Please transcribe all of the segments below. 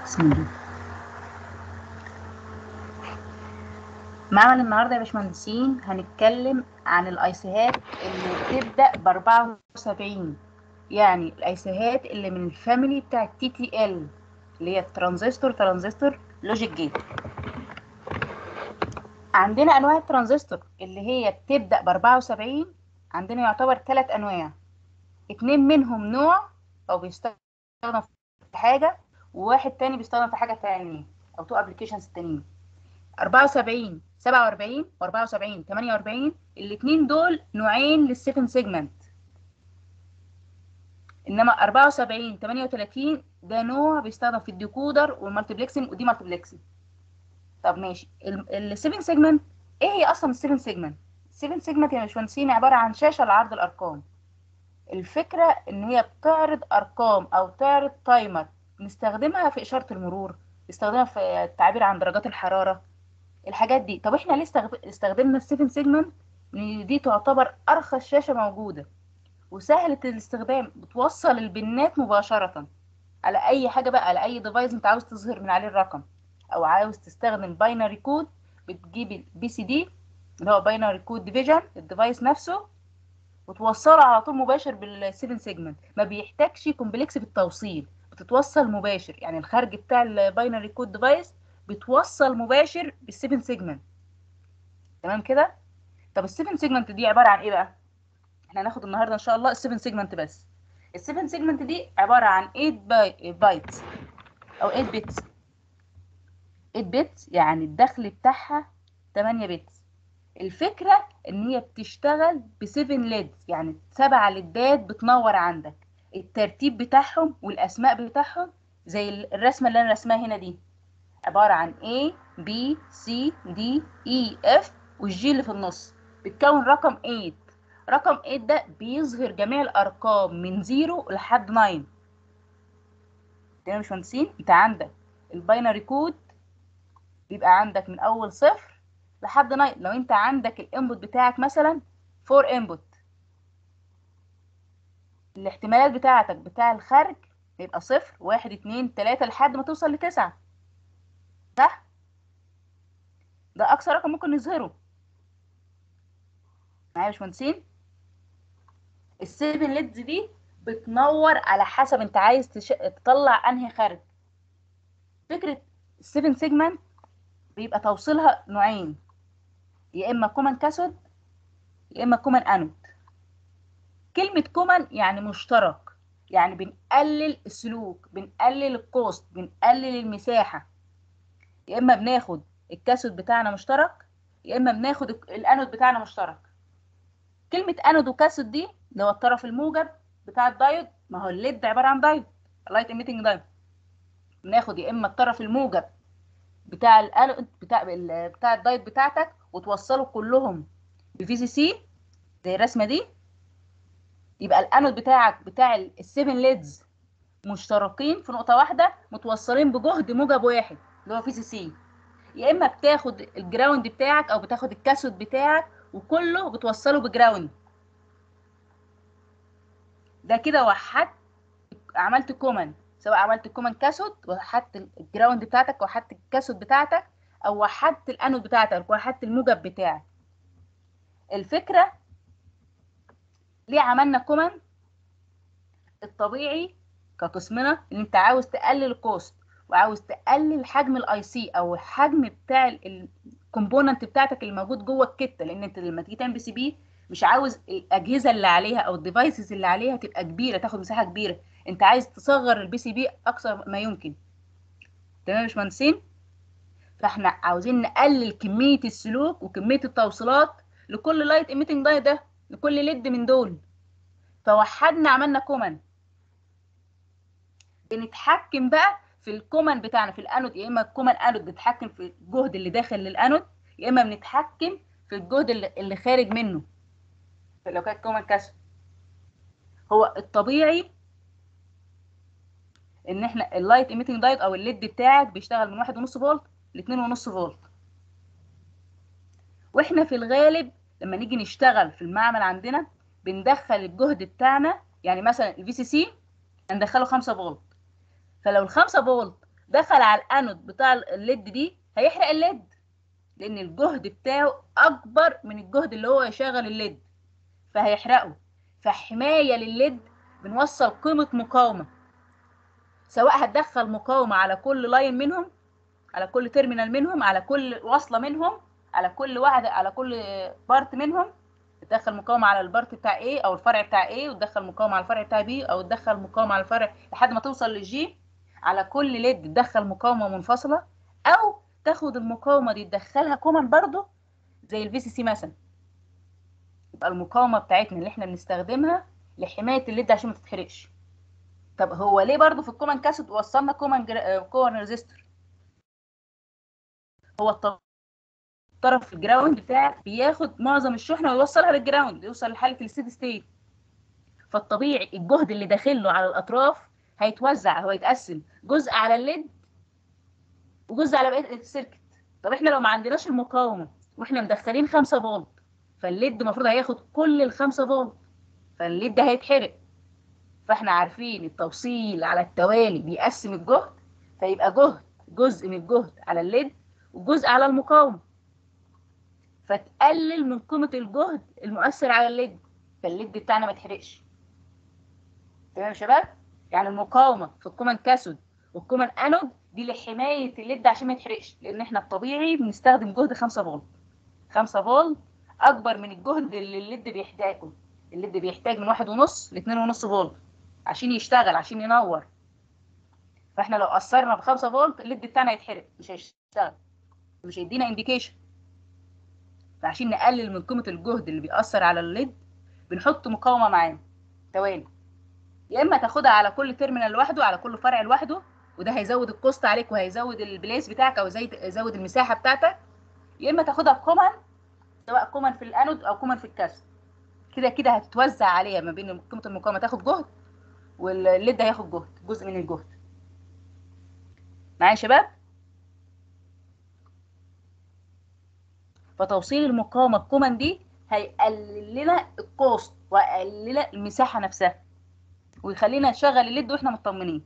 بسم الله معمل النهارده يا باشمهندسين هنتكلم عن الايسيهات اللي بتبدا ب 74 يعني الايسيهات اللي من الفاميلي بتاع التي تي ال اللي هي الترانزستور ترانزستور لوجيك جيت عندنا انواع الترانزستور اللي هي بتبدا ب 74 عندنا يعتبر ثلاث انواع اتنين منهم نوع او بيستخدم في حاجه وواحد تاني بيستخدم في حاجه تانية او تو ابلكيشنز تانيين 74 47 و74 48 الاثنين دول نوعين للسيفن سيجمنت انما 74 38 ده نوع بيستخدم في الديكودر والمالتيبلكسنج ودي مالتيبلكسنج طب ماشي السيفن سيجمنت ايه هي اصلا السيفن سيجمنت السيفن سيجمنت يا باشمهندسين عباره عن شاشه لعرض الارقام الفكره ان هي بتعرض ارقام او تعرض تايمر نستخدمها في اشاره المرور نستخدمها في التعبير عن درجات الحراره الحاجات دي طب احنا ليه استخدمنا السيفن سيجمنت ان دي تعتبر ارخص شاشه موجوده وسهله الاستخدام بتوصل البنات مباشره على اي حاجه بقى على اي ديفايس انت عاوز تظهر من عليه الرقم او عاوز تستخدم باينري كود بتجيب البي سي دي اللي هو باينري كود ديفيجن الديفايس نفسه وتوصله على طول مباشر بالسيفن سيجمنت ما بيحتاجش كومبلكس في التوصيل بتتوصل مباشر يعني الخارج بتاع الباينري كود ديفايس بتوصل مباشر بالسيفن سيجمنت تمام كده طب السيفن سيجمنت دي عباره عن ايه بقى احنا هناخد النهارده ان شاء الله السيفن سيجمنت بس السيفن سيجمنت دي عباره عن 8 باي بايتس او 8 بيتس 8 بيتس يعني الدخل بتاعها 8 بيتس الفكره ان هي بتشتغل ب 7 ليدز يعني سبع ليدات بتنور عندك الترتيب بتاعهم والاسماء بتاعهم زي الرسمه اللي انا رسمها هنا دي عبارة عن A B C D E F والجي اللي في النص بتكون رقم 8 رقم 8 ده بيظهر جميع الأرقام من 0 لحد 9 تمام يا باشمهندسين انت عندك الباينري كود بيبقى عندك من أول صفر لحد 9 لو انت عندك الانبوت بتاعك مثلا 4 انبوت الاحتمالات بتاعتك بتاع الخارج بيبقى صفر واحد اتنين تلاتة لحد ما توصل لتسعة صح؟ ده أقصى رقم ممكن نظهره معايا يا باشمهندسين؟ السيفن ليدز دي بتنور على حسب انت عايز تش... تطلع انهي خارج فكرة السيفن سيجمنت بيبقى توصيلها نوعين يا اما كومن كاثود يا اما كومن انود كلمة كومن يعني مشترك يعني بنقلل السلوك بنقلل الكوست بنقلل المساحة يا اما بناخد الكاثود بتاعنا مشترك يا اما بناخد الانود بتاعنا مشترك كلمه انود وكاثود دي اللي هو الطرف الموجب بتاع الدايود ما هو الليد عباره عن دايود اللايت ايميتنج دايود بناخد يا اما الطرف الموجب بتاع الانود بتاع بتاع الدايود بتاعتك وتوصله كلهم بفي سي سي زي الرسمه دي يبقى الانود بتاعك بتاع السيفن ليدز مشتركين في نقطه واحده متوصلين بجهد موجب واحد اللي هو في سي سي يا اما بتاخد الجراوند بتاعك او بتاخد الكاثود بتاعك وكله بتوصله بجراوند ده كده وحدت عملت كومن سواء عملت كومن كاثود وحدت الجراوند بتاعتك وحدت الكاثود بتاعتك او وحدت الانود بتاعتك وحدت الموجب بتاعك الفكره ليه عملنا كومن الطبيعي كقسمنا ان انت عاوز تقلل الكوست وعاوز تقلل حجم الاي سي او الحجم بتاع الكومبوننت بتاعتك اللي موجود جوه الكته لان انت لما تيجي تعمل بي سي بي مش عاوز الاجهزه اللي عليها او الديفايسز اللي عليها تبقى كبيره تاخد مساحه كبيره انت عايز تصغر البي سي بي اقصى ما يمكن تمام يا باشمهندسين فاحنا عاوزين نقلل كميه السلوك وكميه التوصيلات لكل لايت ايميتنج داي ده لكل ليد من دول فوحدنا عملنا كومن بنتحكم بقى في الكومن بتاعنا في الانود يا اما الكومن انود بنتحكم في الجهد اللي داخل للانود يا اما بنتحكم في الجهد اللي, اللي خارج منه لو كان كومن كاثود هو الطبيعي ان احنا اللايت ايميتنج دايود او الليد بتاعك بيشتغل من واحد ونص فولت لاتنين ونص فولت واحنا في الغالب لما نيجي نشتغل في المعمل عندنا بندخل الجهد بتاعنا يعني مثلا الفي سي سي هندخله 5 فولت فلو ال 5 فولت دخل على الانود بتاع الليد دي هيحرق الليد لان الجهد بتاعه اكبر من الجهد اللي هو يشغل الليد فهيحرقه فحمايه للليد بنوصل قيمه مقاومه سواء هتدخل مقاومه على كل لاين منهم على كل تيرمينال منهم على كل وصله منهم على كل واحده على كل بارت منهم تدخل مقاومه على البارت بتاع A او الفرع بتاع A وتدخل مقاومه على الفرع بتاع B او تدخل مقاومه على الفرع لحد ما توصل للجي على كل ليد تدخل مقاومه منفصله او تاخد المقاومه دي تدخلها كومن برضو زي الفي سي سي مثلا يبقى المقاومه بتاعتنا اللي احنا بنستخدمها لحمايه الليد عشان ما تتحرقش طب هو ليه برضو في الكومن كاسيت وصلنا كومن جر... كومن ريزيستور هو الطرف الجراوند بتاعك بياخد معظم الشحنه ويوصلها للجراوند يوصل لحاله الستيدي ستيت فالطبيعي الجهد اللي داخل له على الاطراف هيتوزع هو يتقسم جزء على الليد وجزء على بقيه السيركت طب احنا لو ما عندناش المقاومه واحنا مدخلين 5 فولت فالليد المفروض هياخد كل ال 5 فولت فالليد ده هيتحرق فاحنا عارفين التوصيل على التوالي بيقسم الجهد فيبقى جهد جزء من الجهد على الليد وجزء على المقاومه فتقلل من قيمه الجهد المؤثر على الليد فالليد بتاعنا ما يتحرقش تمام يا شباب يعني المقاومه في الكومن كاثود والكومن انود دي لحمايه الليد عشان ما يتحرقش لان احنا الطبيعي بنستخدم جهد 5 فولت 5 فولت اكبر من الجهد اللي الليد بيحتاجه الليد بيحتاج من واحد ونص ل 2 ونص فولت عشان يشتغل عشان ينور فاحنا لو قصرنا ب 5 فولت الليد بتاعنا يتحرق مش هيشتغل مش هيدينا انديكيشن فعشان نقلل من قيمه الجهد اللي بيأثر على الليد بنحط مقاومه معاه توالي يا اما تاخدها على كل تيرمينال لوحده على كل فرع لوحده وده هيزود الكوست عليك وهيزود البليس بتاعك او يزود المساحه بتاعتك يا اما تاخدها كومن سواء كومن في الانود او كومن في الكاس كده كده هتتوزع عليها ما بين قيمه المقاومه تاخد جهد والليد هياخد جهد جزء من الجهد معايا يا شباب فتوصيل المقاومه الكومن دي هيقلل لنا الكوست ويقلل لنا المساحه نفسها ويخلينا نشغل الليد واحنا مطمنين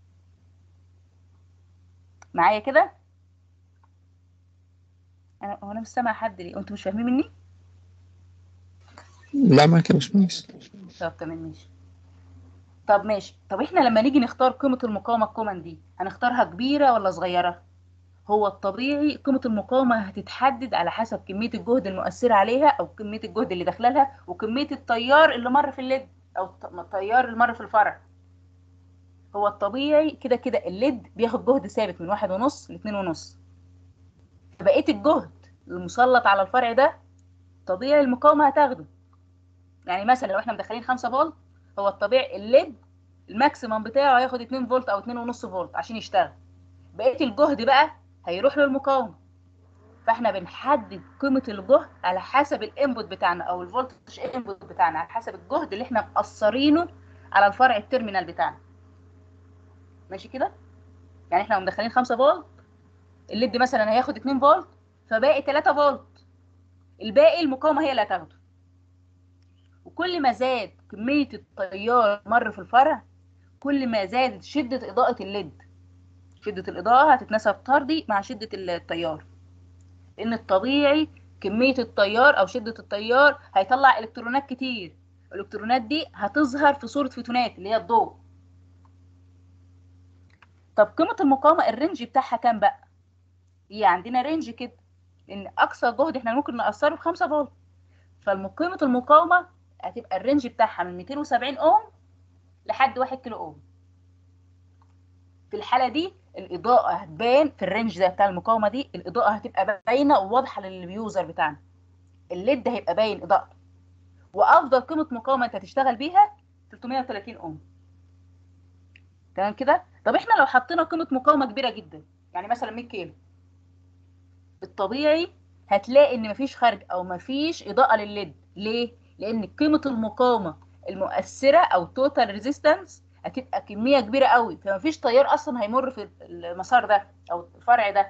معايا كده انا هو انا مش سامع حد ليه انتوا مش فاهمين مني لا معاك يا باشمهندس طب تمام ماشي طب ماشي طب احنا لما نيجي نختار قيمه المقاومه الكومن دي هنختارها كبيره ولا صغيره هو الطبيعي قيمه المقاومه هتتحدد على حسب كميه الجهد المؤثره عليها او كميه الجهد اللي داخله لها وكميه التيار اللي مر في الليد او التيار اللي مر في الفرع هو الطبيعي كده كده الليد بياخد جهد ثابت من واحد ونص لاتنين ونص بقيه الجهد المسلط على الفرع ده طبيعي المقاومه هتاخده يعني مثلا لو احنا مدخلين 5 فولت هو الطبيعي الليد الماكسيمم بتاعه هياخد 2 فولت او 2 ونص فولت عشان يشتغل بقيه الجهد بقى هيروح للمقاومه فاحنا بنحدد قيمه الجهد على حسب الانبوت بتاعنا او الفولتج انبوت بتاعنا على حسب الجهد اللي احنا مقصرينه على الفرع التيرمينال بتاعنا ماشي كده يعني احنا مدخلين 5 فولت الليد مثلا هياخد 2 فولت فباقي 3 فولت الباقي المقاومه هي اللي هتاخده وكل ما زاد كميه التيار مر في الفرع كل ما زادت شده اضاءه الليد شده الاضاءه هتتناسب طردي مع شده التيار لان الطبيعي كميه التيار او شده التيار هيطلع الكترونات كتير الالكترونات دي هتظهر في صوره فوتونات اللي هي الضوء طب قيمه المقاومه الرينج بتاعها كام بقى هي عندنا رينج كده لان اقصى جهد احنا ممكن نقصره ب 5 فولت فقيمه المقاومه هتبقى الرينج بتاعها من 270 اوم لحد 1 كيلو اوم في الحاله دي الاضاءه هتبان في الرينج ده بتاع المقاومه دي الاضاءه هتبقى باينه وواضحه لليوزر بتاعنا الليد هيبقى باين اضاءته وافضل قيمه مقاومه انت هتشتغل بيها 330 اوم تمام كده طب احنا لو حطينا قيمه مقاومه كبيره جدا يعني مثلا 100 كيلو الطبيعي هتلاقي ان مفيش خارج او مفيش اضاءه للليد ليه لان قيمه المقاومه المؤثره او توتال ريزيستنس هتبقى كميه كبيره قوي فمفيش تيار اصلا هيمر في المسار ده او الفرع ده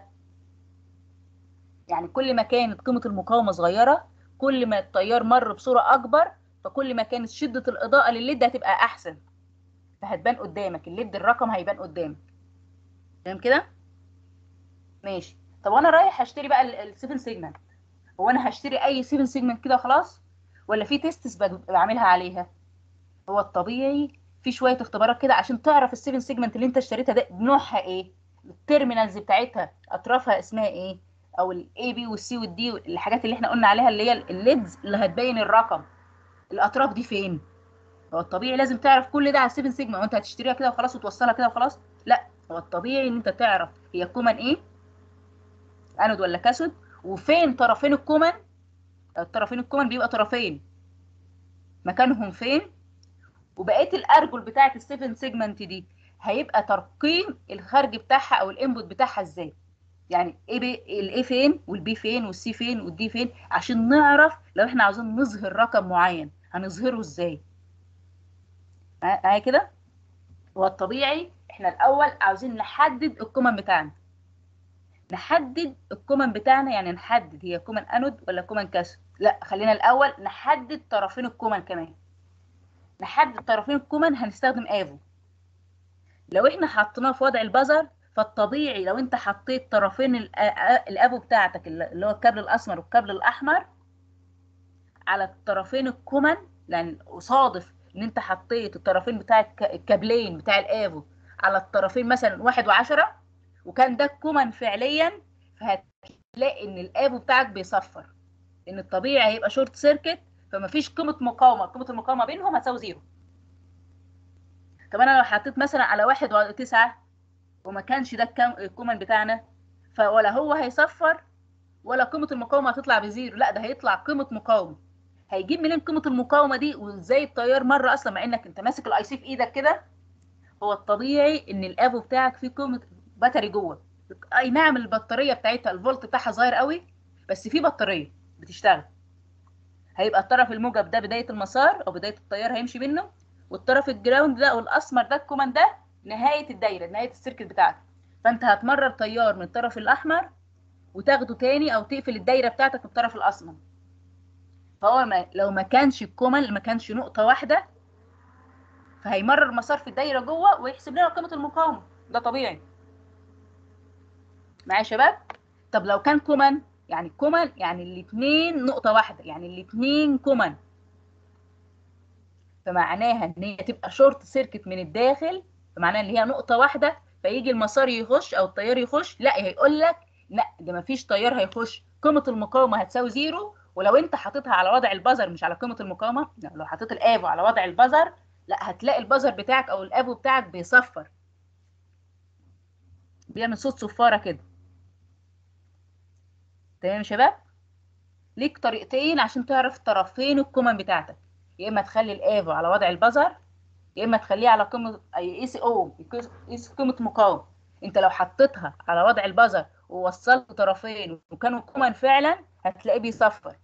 يعني كل ما كانت قيمه المقاومه صغيره كل ما التيار مر بصوره اكبر فكل ما كانت شده الاضاءه للليد هتبقى احسن فهتبان قدامك الليد الرقم هيبان قدامك تمام كده ماشي طب وانا رايح اشتري بقى ال7 سيجمنت هو انا هشتري اي 7 سيجمنت كده خلاص ولا في تيستس بعملها عليها هو الطبيعي في شويه اختبارات كده عشان تعرف ال7 سيجمنت اللي انت اشتريتها ده نوعها ايه التيرمينالز بتاعتها اطرافها اسمها ايه او الاي بي والسي والدي الحاجات اللي احنا قلنا عليها اللي هي الليدز اللي هتبين الرقم الاطراف دي فين هو الطبيعي لازم تعرف كل ده على 7 سيجما وانت هتشتريها كده وخلاص وتوصلها كده وخلاص لا هو الطبيعي ان انت تعرف هي كومن ايه انود ولا كاثود وفين طرفين الكومن الطرفين الكومن بيبقى طرفين مكانهم فين وبقيه الارجل بتاعه ال7 سيجمنت دي هيبقى ترقيم الخارج بتاعها او الانبوت بتاعها ازاي يعني ايه بي الاي فين والبي فين والسي فين والدي فين عشان نعرف لو احنا عاوزين نظهر رقم معين هنظهره ازاي معايا كده هو الطبيعي احنا الاول عاوزين نحدد الكومن بتاعنا نحدد الكومن بتاعنا يعني نحدد هي كومن انود ولا كومن كاثود لا خلينا الاول نحدد طرفين الكومن كمان نحدد طرفين الكومن هنستخدم افو لو احنا حطيناه في وضع البزر فالطبيعي لو انت حطيت طرفين الافو بتاعتك اللي هو الكابل الاسمر والكابل الاحمر على الطرفين الكومن لان صادف ان انت حطيت الطرفين بتاع الكابلين بتاع الافو على الطرفين مثلا واحد وعشرة وكان ده الكومن فعليا فهتلاقي ان الافو بتاعك بيصفر ان الطبيعي هيبقى شورت سيركت فمفيش قيمه مقاومه قيمه المقاومه بينهم هتساوي زيرو طب انا لو حطيت مثلا على واحد وتسعة وما كانش ده الكومن بتاعنا فولا هو هيصفر ولا قيمه المقاومه هتطلع بزيرو لا ده هيطلع قيمه مقاومه هيجيب منين قيمه المقاومه دي وازاي التيار مره اصلا مع انك انت ماسك الاي سي في ايدك كده هو الطبيعي ان الافو بتاعك فيه قيمه باتري جوه اي نعم البطاريه بتاعتها الفولت بتاعها صغير قوي بس في بطاريه بتشتغل هيبقى الطرف الموجب ده بدايه المسار او بدايه التيار هيمشي منه والطرف الجراوند ده والاسمر ده الكومن ده نهايه الدايره نهايه السيركت بتاعتك فانت هتمرر تيار من الطرف الاحمر وتاخده تاني او تقفل الدايره بتاعتك من الطرف الاسمر فهو ما لو ما كانش الكومن ما كانش نقطه واحده فهيمرر مسار في الدايره جوه ويحسب لنا قيمه المقاومه ده طبيعي معايا يا شباب طب لو كان كومن يعني كومن يعني الاثنين نقطه واحده يعني الاثنين كومن فمعناها ان هي تبقى شورت سيركت من الداخل فمعناها ان هي نقطه واحده فيجي المسار يخش او التيار يخش لا هيقول لك لا ده مفيش تيار هيخش قيمه المقاومه هتساوي زيرو ولو انت حاططها على وضع البزر مش على قيمه المقاومه لو حطيت الافو على وضع البزر لا هتلاقي البزر بتاعك او الافو بتاعك بيصفر بيعمل صوت صفاره كده تمام يا شباب ليك طريقتين عشان تعرف طرفين الكومن بتاعتك يا اما تخلي الافو على وضع البزر يا اما تخليه على قيمه اي اي سي او يقيس قيمه مقاومه انت لو حطيتها على وضع البزر ووصلت طرفين وكانوا كومن فعلا هتلاقيه بيصفر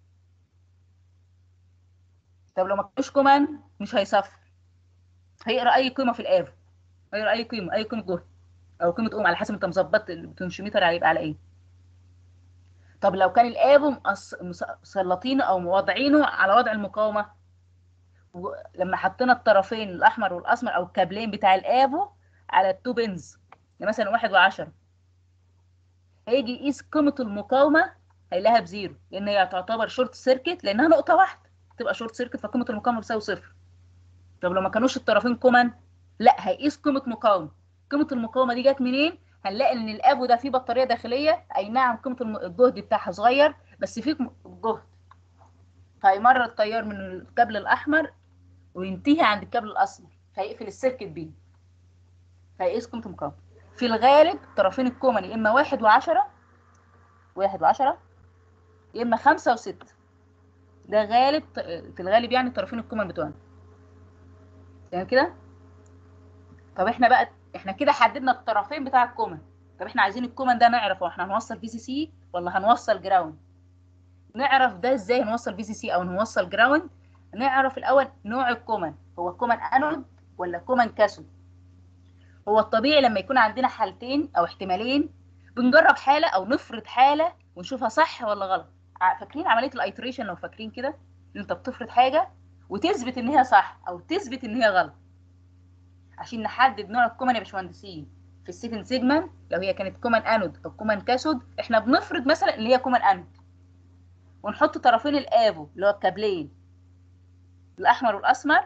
طب لو ما كانوش كومن مش هيصفر هيقرا اي قيمه في الافو هيقرا اي قيمه اي قيمه جهد او قيمه اوم على حسب انت مظبط البوتنشيومتر هيبقى على ايه طب لو كان الافو مسلطينه او موضعينه على وضع المقاومه لما حطينا الطرفين الاحمر والاسمر او الكابلين بتاع الافو على التو بنز مثلا واحد وعشرة هيجي يقيس قيمه المقاومه هيلاقيها بزيرو لان هي تعتبر شورت سيركت لانها نقطه واحده تبقى شورت سيركت فقيمه المقاومه بتساوي صفر طب لو ما كانوش الطرفين كومن لا هيقيس قيمه مقاومه قيمه المقاومه دي جت منين هنلاقي ان الابو ده فيه بطاريه داخليه اي نعم قيمه الجهد بتاعها صغير بس فيه جهد فهيمرر التيار من الكابل الاحمر وينتهي عند الكابل الاسمر فيقفل السيركت بيه فيقيس قيمه المقاومه في الغالب طرفين الكومن يا اما واحد وعشرة واحد وعشرة يا اما خمسة وستة ده غالب في الغالب يعني طرفين الكومن بتوعنا تمام كده طب احنا بقى احنا كده حددنا الطرفين بتاع الكومن طب احنا عايزين الكومن ده نعرفه احنا هنوصل في سي سي ولا هنوصل جراوند نعرف ده ازاي هنوصل في سي سي او نوصل جراوند نعرف الاول نوع الكومن هو كومن انود ولا كومن كاثود هو الطبيعي لما يكون عندنا حالتين او احتمالين بنجرب حاله او نفرض حاله ونشوفها صح ولا غلط فاكرين عمليه الايتريشن لو فاكرين كده ان انت بتفرض حاجه وتثبت ان هي صح او تثبت ان هي غلط عشان نحدد نوع الكومن يا باشمهندسين في السيفن سيجمنت لو هي كانت كومن انود او كومن كاثود احنا بنفرض مثلا ان هي كومن انود ونحط طرفين الافو اللي هو الكابلين الاحمر والاسمر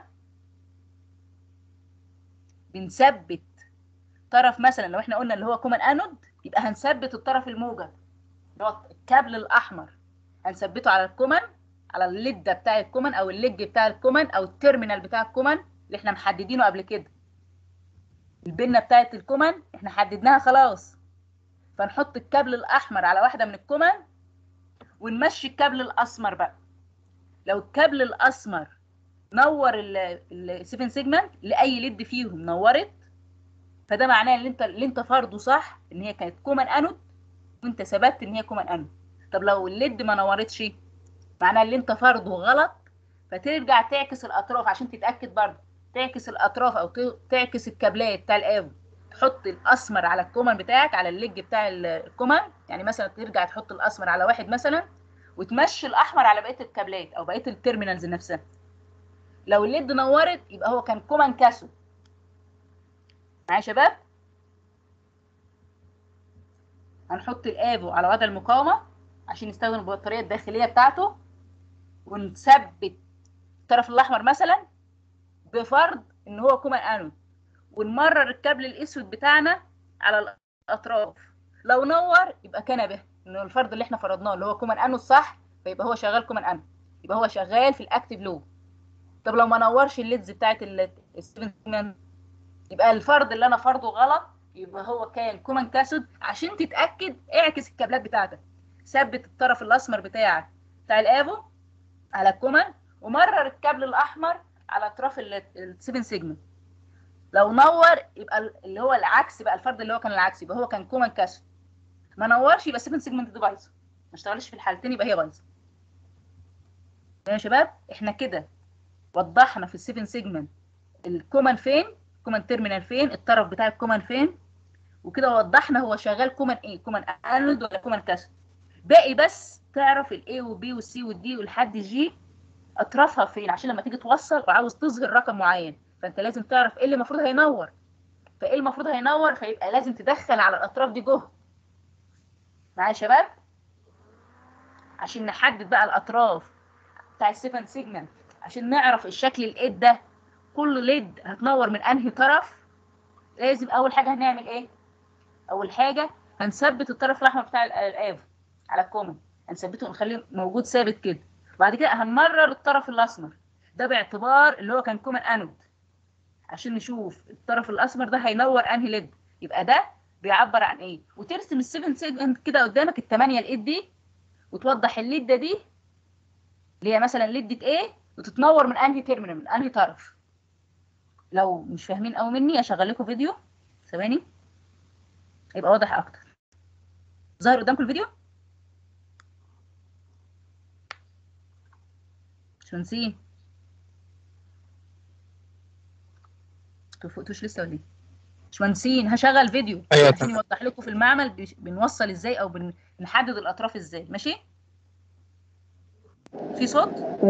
بنثبت طرف مثلا لو احنا قلنا اللي هو كومن انود يبقى هنثبت الطرف الموجب اللي هو الكابل الاحمر هنثبته على الكومن على الليده بتاع الكومن او الليج بتاع الكومن او التيرمينال بتاع الكومن اللي احنا محددينه قبل كده البنه بتاعه الكومن احنا حددناها خلاص فنحط الكابل الاحمر على واحده من الكومن ونمشي الكابل الاسمر بقى لو الكابل الاسمر نور ال7 سيجمنت لاي ليد فيهم نورت فده معناه ان انت اللي انت فرضه صح ان هي كانت كومن انود وانت ثبتت ان هي كومن انود طب لو الليد ما نورتش معناه اللي انت فرضه غلط فترجع تعكس الاطراف عشان تتاكد برضه تعكس الاطراف او تعكس الكابلات بتاع الافو تحط الاسمر على الكومن بتاعك على الليج بتاع الكومن يعني مثلا ترجع تحط الاسمر على واحد مثلا وتمشي الاحمر على بقيه الكابلات او بقيه التيرمينالز نفسها لو الليد نورت يبقى هو كان كومن كاسو معايا يا شباب هنحط الافو على وضع المقاومه عشان نستخدم البطاريه الداخليه بتاعته ونثبت الطرف الاحمر مثلا بفرض ان هو كومن انود ونمرر الكابل الاسود بتاعنا على الاطراف لو نور يبقى كان به ان الفرض اللي احنا فرضناه اللي هو كومن انود صح فيبقى هو شغال كومن انود يبقى هو شغال في الاكتيف لوب طب لو ما نورش الليدز بتاعت السيفن يبقى الفرض اللي انا فرضه غلط يبقى هو كان كومن كاسود عشان تتاكد اعكس الكابلات بتاعتك ثبت الطرف الاسمر بتاعك بتاع الافو على الكومن ومرر الكابل الاحمر على اطراف ال7 سيجمنت لو نور يبقى اللي هو العكس بقى الفرد اللي هو كان العكس يبقى هو كان كومن كاسود ما نورش يبقى 7 سيجمنت دي بايظه ما اشتغلش في الحالتين يبقى هي بايظه يا شباب احنا كده وضحنا في ال7 سيجمنت الكومن فين كومن تيرمينال فين الطرف بتاع الكومن فين وكده وضحنا هو شغال كومن ايه كومن انود ولا كومن كاسود باقي بس تعرف الاي والبي والسي والدي والحد جي اطرافها فين عشان لما تيجي توصل وعاوز تظهر رقم معين فانت لازم تعرف ايه اللي المفروض هينور فايه المفروض هينور فيبقى لازم تدخل على الاطراف دي جهد معايا يا شباب عشان نحدد بقى الاطراف بتاع السيفن سيجمنت عشان نعرف الشكل الايد ده كل ليد هتنور من انهي طرف لازم اول حاجه هنعمل ايه اول حاجه هنثبت الطرف الاحمر بتاع الاف على الكومن هنثبته ونخليه موجود ثابت كده وبعد كده هنمرر الطرف الاسمر ده باعتبار اللي هو كان كومن انود عشان نشوف الطرف الاسمر ده هينور انهي ليد يبقى ده بيعبر عن ايه وترسم السيفن سيجمنت كده قدامك الثمانيه الايد دي وتوضح الليده دي اللي هي مثلا ليده ايه وتتنور من انهي تيرمينال من انهي طرف لو مش فاهمين قوي مني اشغل لكم فيديو ثواني يبقى واضح اكتر ظاهر قدامكم الفيديو شمسين فوقتوش لسه ولا ايه باشمهندسين هشغل فيديو أيوة عشان تمام. يوضح لكم في المعمل بش- بنوصل ازاي او بن- بنحدد الاطراف ازاي ماشي في صوت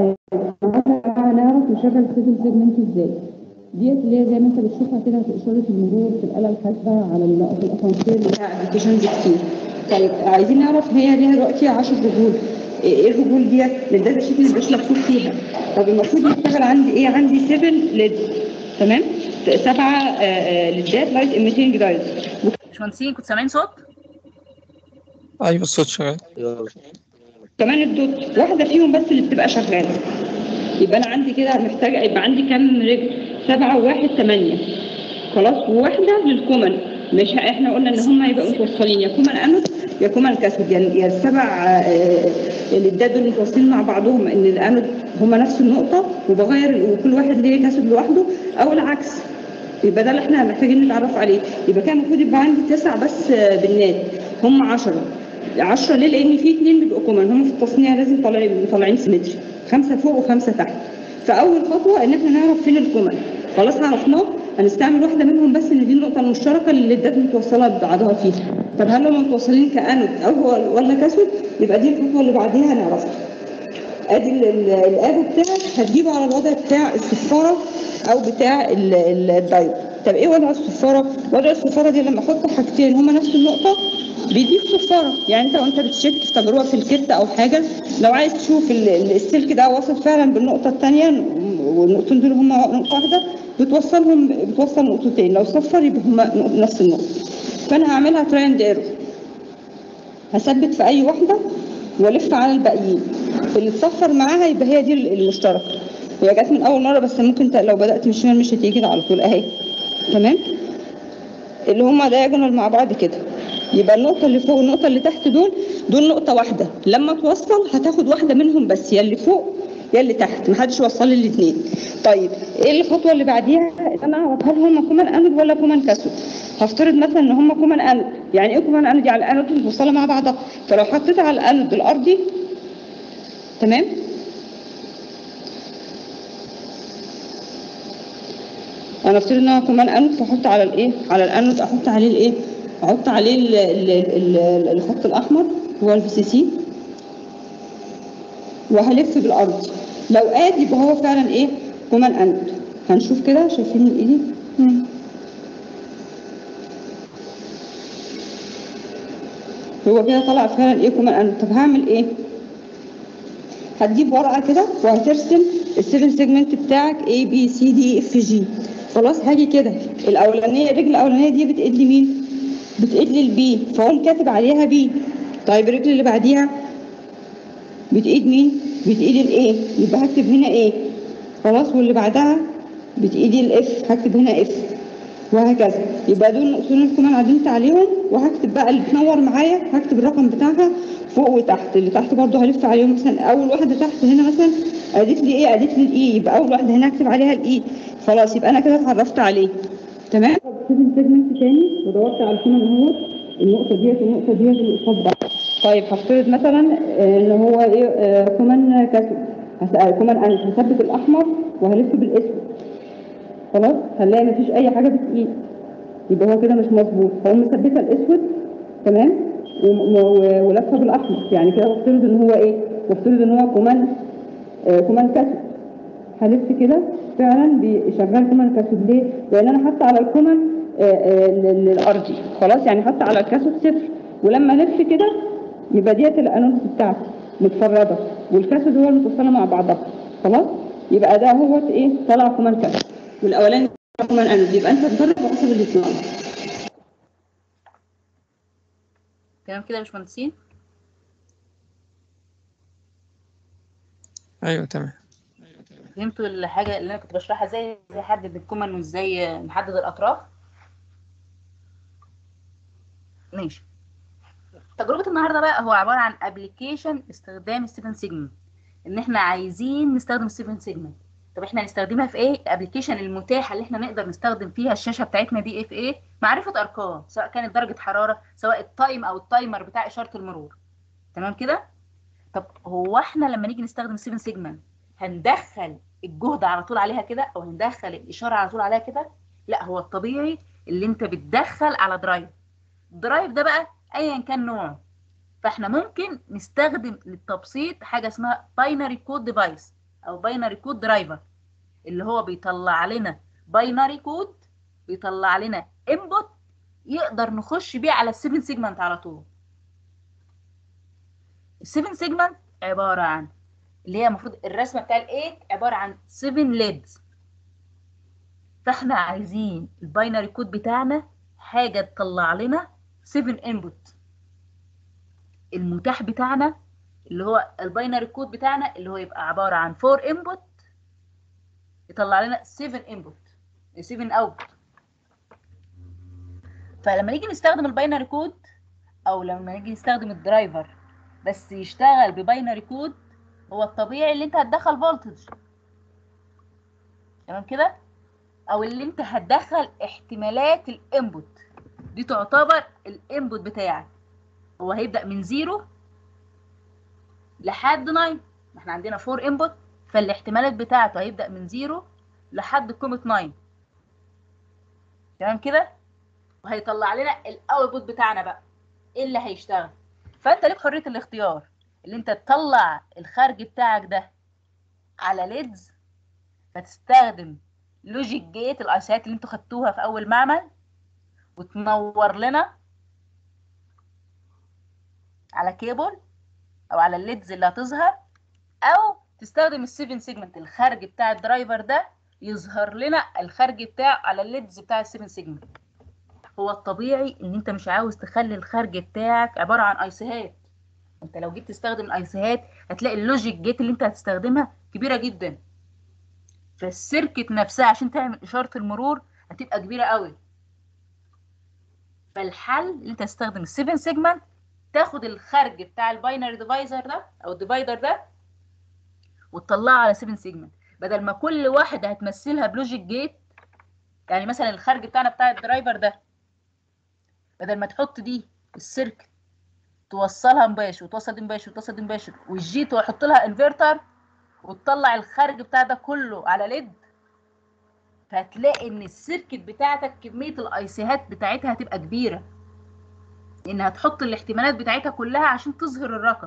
هنعرف نشغل سيفن سيجمنت ازاي ديت اللي هي زي ما انت بتشوفها كده في اشاره المرور في الاله الحاسبه على ال- في الاسانسير بتاع ابلكيشنز كتير طيب عايزين نعرف هي ليها دلوقتي 10 رجول ايه إيه الرجول ديت لان ده الشكل اللي مش مكتوب فيها طب المفروض يشتغل عندي ايه عندي 7 ليد تمام سبعه آه، آه، ليدات لايت ايميتنج دايت باشمهندسين كنت سامعين صوت ايوه الصوت شغال كمان الدوت واحده فيهم بس اللي بتبقى شغاله يبقى انا عندي كده محتاجه يبقى عندي كام رجل سبعه وواحد ثمانيه خلاص وواحده للكومن مش ه- احنا قلنا ان هم هيبقوا متوصلين يا كومن انود يا كومن كاسود يعني يا السبع آه، الدات دول متوصلين مع بعضهم ان الانود هم نفس النقطه وبغير وكل واحد ليه كاسود لوحده او العكس يبقى ده اللي احنا محتاجين نتعرف عليه يبقى كان المفروض يبقى عندي تسع بس آه، بنات هم 10 10 ليه؟ لان في اثنين بيبقوا كومن هم في التصنيع لازم طالعين طالعين سيمتري خمسه فوق وخمسه تحت فاول خطوه ان احنا نعرف فين الكومن خلاص عرفناه هنستعمل واحده منهم بس ان دي النقطه المشتركه اللي الدات متوصله ببعضها فيها طب هل هم متوصلين كانود او ولا كاسود يبقى دي الخطوه اللي بعديها هنعرفها ادي ال- ال- الابو بتاعك هتجيبه على الوضع بتاع الصفاره او بتاع ال- ال- الدايود طب ايه وضع الصفاره وضع الصفاره دي لما احط حاجتين هما نفس النقطه بيديك صفاره يعني انت وانت بتشيك في تجربه في الكت او حاجه لو عايز تشوف ال- ال- السلك ده واصل فعلا بالنقطه الثانيه والنقطتين دول هما نقطه واحده بتوصلهم بتوصل نقطتين لو صفر يبقى هما نق- نفس النقطه فانا هعملها ترايند ايرور هثبت في اي واحده والف على الباقيين اللي تصفر معاها يبقى هي دي المشتركه هي جت من اول مره بس ممكن ت- لو بدات من الشمال مش هتيجي كده على طول اهي تمام اللي هما دايجونال مع بعض كده يبقى النقطه اللي فوق والنقطه اللي تحت دول دول نقطه واحده لما توصل هتاخد واحده منهم بس يا اللي فوق يا اللي تحت محدش وصل لي الاثنين طيب ايه الخطوه اللي بعديها انا اعرف هل هم كومان انود ولا كومان كاسود هفترض مثلا ان هم كومان انود يعني ايه كومان انود يعني الانود متوصله مع بعضها فلو حطيت على الانود الارضي تمام انا افترض ان هو كمان انود فاحط على الايه على الانود احط عليه الايه احط عليه ال- ال- ال- الخط الاحمر هو الفي سي سي وهلف بالارض لو قاد يبقى هو فعلا ايه كمان انود هنشوف كده شايفين ايدي مم. هو كده طلع فعلا ايه كمان انود طب هعمل ايه هتجيب ورقه كده وهترسم السيفن سيجمنت بتاعك A B C D F G خلاص هاجي كده الاولانيه الرجل الاولانيه دي بتقد لي مين بتقد لي البي فاقوم كاتب عليها بي طيب الرجل اللي بعديها بتقيد مين بتقيد الايه يبقى هكتب هنا ايه خلاص واللي بعدها بتقيد الاف هكتب هنا اف وهكذا يبقى دول الاصول اللي كمان عدلت عليهم وهكتب بقى اللي بتنور معايا هكتب الرقم بتاعها فوق وتحت اللي تحت برضه هلف عليهم مثلا اول واحده تحت هنا مثلا اديت لي ايه اديت لي الاي يبقى اول واحده هنا هكتب عليها الاي خلاص يبقى انا كده اتعرفت عليه تمام سيفن سيجمنت تاني ودورت على الكومن اهوت النقطه ديت والنقطه ديت اللي قصاد بعض طيب هفترض مثلا آه، ان هو ايه آه، كومن كاسب كومن انا هثبت الاحمر وهلف بالاسود خلاص هنلاقي مفيش اي حاجه بتقيل يبقى هو كده مش مظبوط هقوم مثبته الاسود تمام و- و- ولفه بالاحمر يعني كده بفترض ان هو ايه بفترض ان هو كمان آه كمان كاسود هلف كده فعلا بيشغل كمان كاسود ليه؟ لان انا حاطه على الكومن آه، آه، ال- الارضي خلاص يعني حاطه على الكاسود صفر ولما الف كده يبقى ديت الانونس بتاعتي متفرده والكاسود هو المتصله مع بعضها خلاص يبقى ده هو ايه طلع كومان كاسود والاولاني طلع كومان انود يبقى انت تجرب وحسب الاثنين تمام كده يا باشمهندسين ايوه تمام فهمتوا الحاجه اللي انا كنت بشرحها ازاي ازاي احدد الكومن وازاي نحدد الاطراف ماشي تجربه النهارده بقى هو عباره عن ابلكيشن استخدام السيفن سيجمنت ان احنا عايزين نستخدم السيفن سيجمنت طب احنا هنستخدمها في ايه الابلكيشن المتاحه اللي احنا نقدر نستخدم فيها الشاشه بتاعتنا دي اف ايه معرفه ارقام سواء كانت درجه حراره سواء التايم او التايمر بتاع اشاره المرور تمام كده طب هو احنا لما نيجي نستخدم السيفن سيجمنت هندخل الجهد على طول عليها كده او هندخل الاشاره على طول عليها كده لا هو الطبيعي اللي انت بتدخل على درايف الدرايف ده بقى ايا كان نوعه فاحنا ممكن نستخدم للتبسيط حاجه اسمها باينري كود ديفايس او باينري كود درايفر اللي هو بيطلع لنا باينري كود بيطلع لنا انبوت يقدر نخش بيه على السيفن سيجمنت على طول السيفن سيجمنت عباره عن اللي هي المفروض الرسمه بتاع الايت عباره عن 7 ليدز فاحنا عايزين الباينري كود بتاعنا حاجه تطلع لنا 7 انبوت المتاح بتاعنا اللي هو الباينري كود بتاعنا اللي هو يبقى عباره عن 4 انبوت يطلع لنا 7 انبوت 7 اوت فلما نيجي نستخدم الباينري كود او لما نيجي نستخدم الدرايفر بس يشتغل بباينري كود هو الطبيعي اللي انت هتدخل فولتج تمام كده او اللي انت هتدخل احتمالات الانبوت دي تعتبر الانبوت بتاعك هو هيبدا من زيرو لحد 9 ما احنا عندنا 4 انبوت فالاحتمالات بتاعته هيبدا من زيرو لحد قيمه 9 تمام كده وهيطلع لنا الاوتبوت بتاعنا بقى ايه اللي هيشتغل فانت ليك حريه الاختيار اللي انت تطلع الخارج بتاعك ده على ليدز فتستخدم لوجيك جيت الايسات اللي انتوا خدتوها في اول معمل وتنور لنا على كيبل او على الليدز اللي هتظهر او تستخدم السيفن سيجمنت الخارج بتاع الدرايفر ده يظهر لنا الخارج بتاعه على الليدز بتاع السيفن سيجمنت هو الطبيعي ان انت مش عاوز تخلي الخارج بتاعك عباره عن ايسيهات انت لو جيت تستخدم الايسيهات هتلاقي اللوجيك جيت اللي انت هتستخدمها كبيره جدا فالسيركت نفسها عشان تعمل اشاره المرور هتبقى كبيره قوي فالحل اللي انت تستخدم السيفن سيجمنت تاخد الخارج بتاع الباينري ديفايزر ده او الديفايدر ده وتطلعه على 7 سيجمنت بدل ما كل واحده هتمثلها بلوجيك جيت يعني مثلا الخارج بتاعنا بتاع الدرايفر ده بدل ما تحط دي السيركت توصلها مباشر وتوصل دي مباشر وتوصل دي مباشر والجيت واحط لها انفرتر وتطلع الخارج بتاع ده كله على ليد فهتلاقي ان السيركت بتاعتك كميه الايسيهات بتاعتها هتبقى كبيره لان هتحط الاحتمالات بتاعتها كلها عشان تظهر الرقم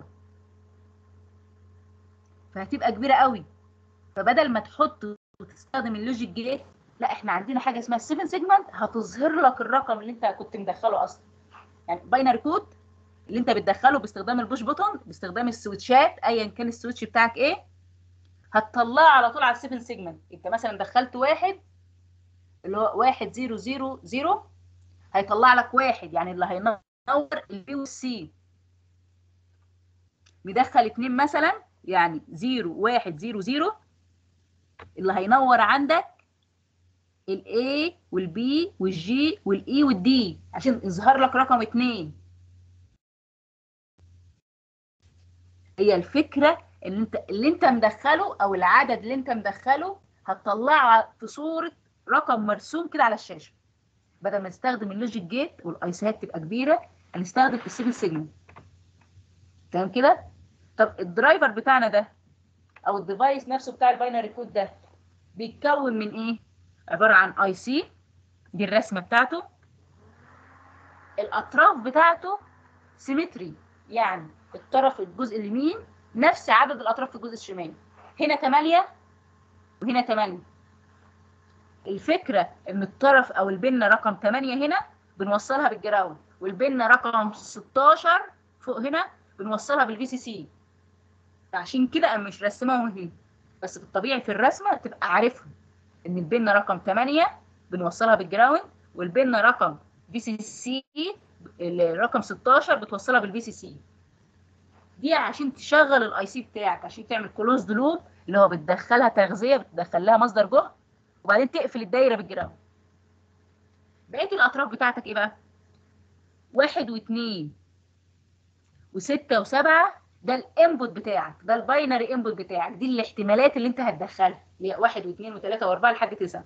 فهتبقى كبيره قوي فبدل ما تحط وتستخدم اللوجيك جيت لا احنا عندنا حاجه اسمها 7 سيجمنت هتظهر لك الرقم اللي انت كنت مدخله اصلا يعني باينري كود اللي انت بتدخله باستخدام البوش بوتون باستخدام السويتشات ايا كان السويتش بتاعك ايه هتطلعه على طول على 7 سيجمنت انت مثلا دخلت واحد اللي هو واحد زيرو زيرو زيرو هيطلع لك واحد يعني اللي هينور البي والسي مدخل اتنين مثلا يعني زيرو واحد زيرو زيرو اللي هينور عندك الاي والبي والجي والاي والدي عشان يظهر لك رقم اتنين هي الفكره اللي انت اللي انت مدخله او العدد اللي انت مدخله هتطلعه في صوره رقم مرسوم كده على الشاشه بدل ما نستخدم اللوجيك جيت والايسات تبقى كبيره هنستخدم السيفن سيجمنت تمام كده طب الدرايفر بتاعنا ده او الديفايس نفسه بتاع الباينري كود ده بيتكون من ايه عباره عن اي سي دي الرسمه بتاعته الاطراف بتاعته سيمتري يعني الطرف الجزء اليمين نفس عدد الاطراف في الجزء الشمالي هنا 8 وهنا 8 الفكره ان الطرف او البنه رقم 8 هنا بنوصلها بالجراوند والبنه رقم 16 فوق هنا بنوصلها بالفي سي سي عشان كده انا مش رسمهم هنا بس في الطبيعي في الرسمه تبقى عارفهم ان البنه رقم 8 بنوصلها بالجراوند والبنه رقم في سي سي رقم 16 بتوصلها بالفي سي سي دي عشان تشغل الاي سي بتاعك عشان تعمل كلوزد لوب اللي هو بتدخلها تغذيه بتدخل لها مصدر جهد وبعدين تقفل الدايره بالجراوند بقيه الاطراف بتاعتك ايه بقى واحد واثنين وستة وسبعة ده الانبوت بتاعك ده الباينري انبوت بتاعك دي الاحتمالات اللي انت هتدخلها اللي هي واحد واثنين وثلاثة واربعة لحد تسعة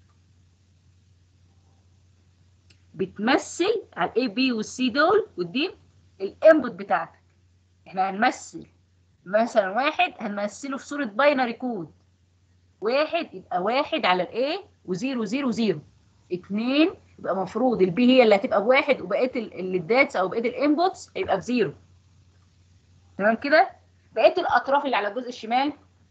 بتمثل على الاي بي والسي دول والدي الانبوت بتاعتك احنا هنمثل مثلا واحد هنمثله في صورة باينري كود واحد يبقى واحد على الاي وزيرو زيرو زيرو اتنين يبقى المفروض البي هي اللي هتبقى بواحد وبقيه الليداتس او بقيه الانبوتس هيبقى بزيرو تمام كده بقيه الاطراف اللي على الجزء الشمال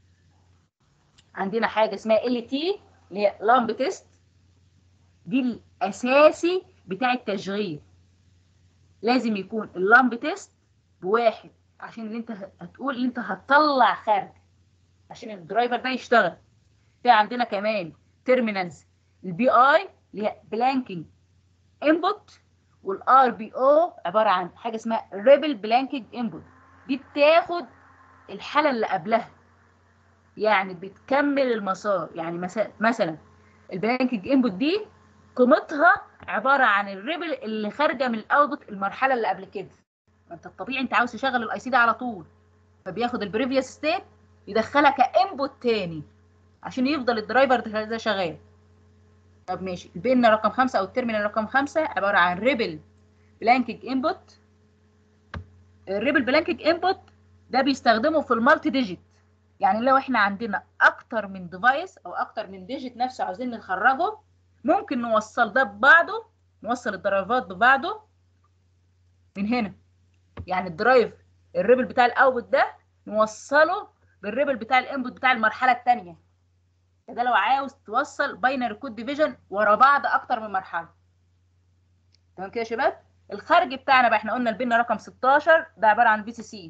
عندنا حاجه اسمها ال تي اللي هي لامب تيست دي الاساسي بتاع التشغيل لازم يكون اللامب تيست بواحد عشان اللي انت هتقول اللي انت هتطلع خارج عشان الدرايفر ده يشتغل في عندنا كمان تيرمينالز البي اي اللي هي بلانكينج انبوت والار بي او عباره عن حاجه اسمها ريبل بلانكينج انبوت دي بتاخد الحاله اللي قبلها يعني بتكمل المسار يعني مثلا البلانكينج انبوت دي قيمتها عباره عن الريبل اللي خارجه من الاوتبوت المرحله اللي قبل كده ما انت الطبيعي انت عاوز تشغل الاي سي ده على طول فبياخد البريفيوس ستيت يدخلها كانبوت تاني عشان يفضل الدرايفر ده شغال طب ماشي البن رقم خمسة أو التيرمينال رقم خمسة عبارة عن ريبل بلانكينج انبوت الريبل بلانكينج انبوت ده بيستخدمه في المالتي ديجيت يعني لو احنا عندنا أكتر من ديفايس أو أكتر من ديجيت نفسه عاوزين نخرجه ممكن نوصل ده ببعضه نوصل الدرايفات ببعضه من هنا يعني الدرايف الريبل بتاع الاوتبوت ده نوصله بالريبل بتاع الانبوت بتاع المرحله الثانيه ده لو عاوز توصل باينري كود ديفيجن ورا بعض اكتر من مرحله تمام كده يا شباب الخارج بتاعنا بقى احنا قلنا البن رقم 16 ده عباره عن بي سي سي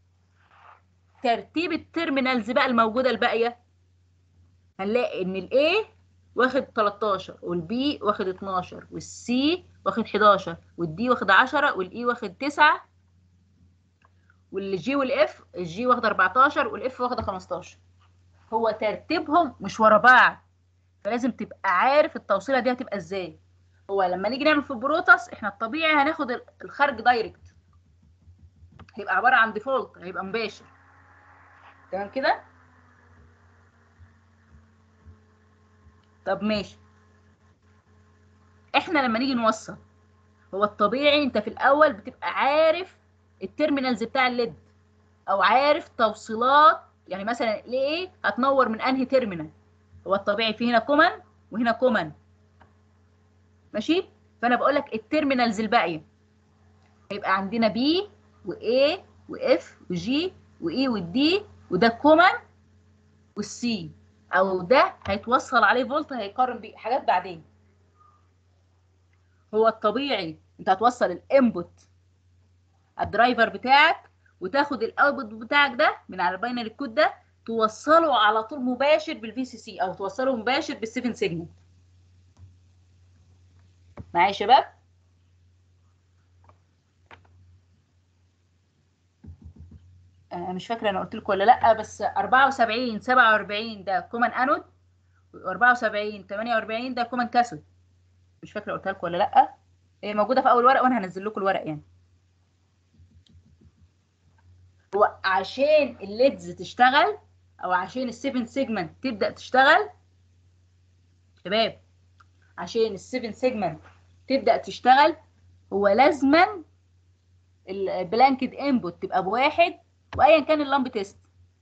ترتيب التيرمينالز بقى الموجوده الباقيه هنلاقي ان الاي واخد 13 والبي واخد 12 والسي واخد 11 والدي واخد 10 والاي واخد 9 والجي والاف الجي واخد 14 والاف واخد 15 هو ترتيبهم مش ورا بعض فلازم تبقى عارف التوصيله دي هتبقى ازاي هو لما نيجي نعمل في بروتوس احنا الطبيعي هناخد ال- الخارج دايركت هيبقى عباره عن ديفولت هيبقى مباشر تمام كده طب ماشي احنا لما نيجي نوصل هو الطبيعي انت في الاول بتبقى عارف التيرمينالز بتاع الليد او عارف توصيلات يعني مثلا ليه هتنور من انهي تيرمينال هو الطبيعي في هنا كومن وهنا كومن ماشي فانا بقول لك التيرمينالز الباقيه هيبقى عندنا بي واي واف وجي واي والدي وده كومن والسي او ده هيتوصل عليه فولت هيقارن بيه حاجات بعدين هو الطبيعي انت هتوصل الانبوت الدرايفر بتاعك وتاخد الاوتبوت بتاعك ده من على الباينري كود ده توصله على طول مباشر بالفي سي سي او توصله مباشر بالسيفن سيجمنت معايا يا شباب آه مش فاكره انا قلت لكم ولا لا بس 74 47 ده كومن انود و74 48 ده كومن كاثود مش فاكره قلتها لكم ولا لا هي موجوده في اول ورق وانا هنزل لكم الورق يعني هو عشان الليدز تشتغل او عشان السيفن سيجمنت تبدا تشتغل شباب عشان السيفن سيجمنت تبدا تشتغل هو لازما البلانكد انبوت تبقى بواحد وايا كان اللامب تيست